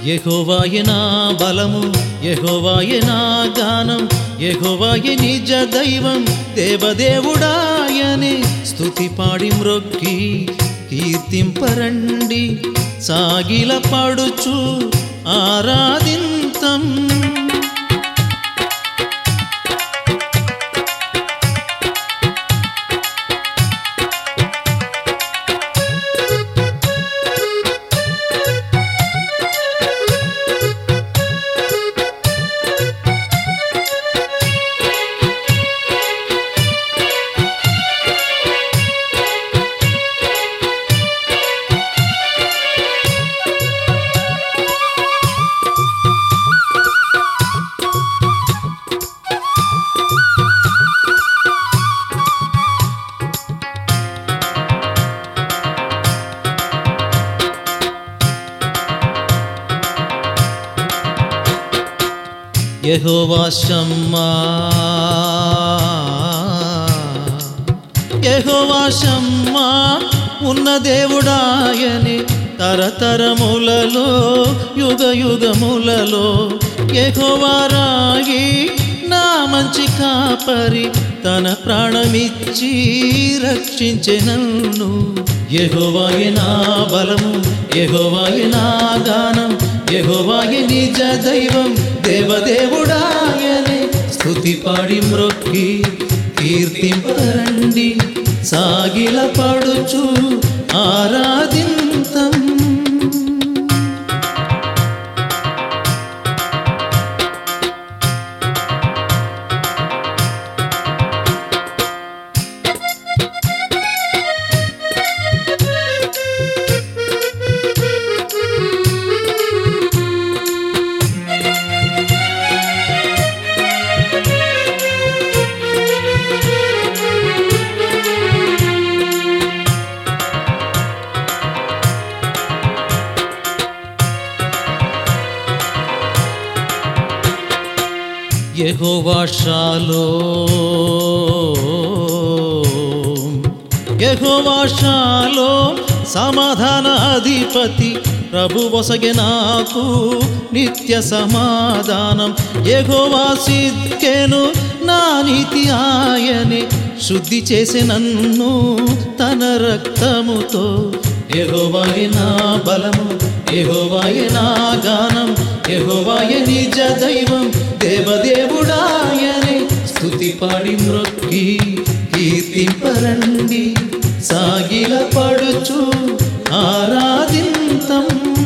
యెహోవాయే నా బలము యెహోవాయే నా గానం యెహోవాయే నిజ దైవం దేవదేవుడాయనే స్తుతి పాడి మ్రొక్కి కీర్తింపరండి సాగిల పాడుచు ఆరాధింతం యెహోవా షమ్మా యెహోవా షమ్మా ఉన్న దేవుడాయని తరతరములలో యుగ యుగములలో యెహోవా రాయి నా మంచి కాపరి తన ప్రాణమిచ్చి రక్షించె నన్ను యెహోవాయే నా బలము యెహోవాయే నా గానం యెహోవాయే నిజ దైవం దేవదేవుడాయనే స్తుతి పాడి మ్రొక్కి కీర్తింపరండి సాగిల పడుచు ఆరాధింతం యెహోవా షాలోమ్ యెహోవా షాలోమ్ సమాధాన అధిపతి ప్రభు వసగే నాకు నిత్య సమాధానం యెహోవా సిద్కెను నా నీతి ఆయనే శుద్ధి చేసి నన్ను తన రక్తముతో యెహోవాయే నా బలము యెహోవాయే నా గానం యెహోవాయే నిజ దైవం దేవదేవుడాయనే స్తుతి పాడి మ్రొక్కి కీర్తింపరండి సాగిల పడుచు ఆరాధింతం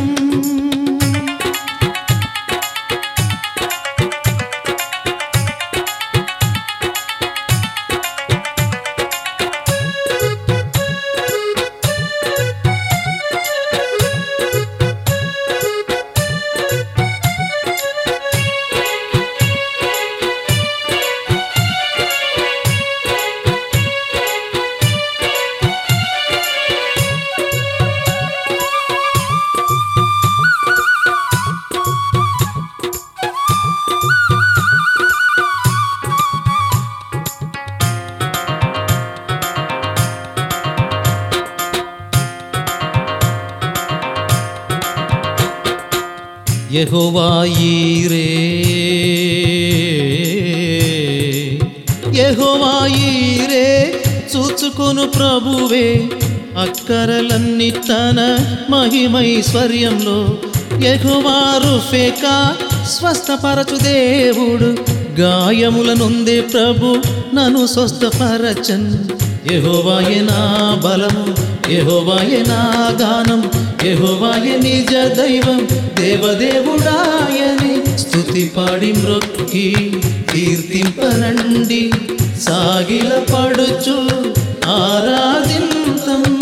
యెహోవాయీరే యెహోవాయీరే చూచుకొను ప్రభువే అక్కరలన్నీ తన మహిమైశ్వర్యంలో యెహోవారు ఫేక స్వస్థపరచు దేవుడు గాయముల నొందే ప్రభు నన్ను స్వస్థపరచన్ యెహోవాయే నా బలము యెహోవాయే నా గానం యెహోవాయే నిజ దైవం దేవదేవుడాయని స్తుతి పాడి మ్రొక్కి కీర్తింపరండి సాగిల పడుచు ఆరాధింతం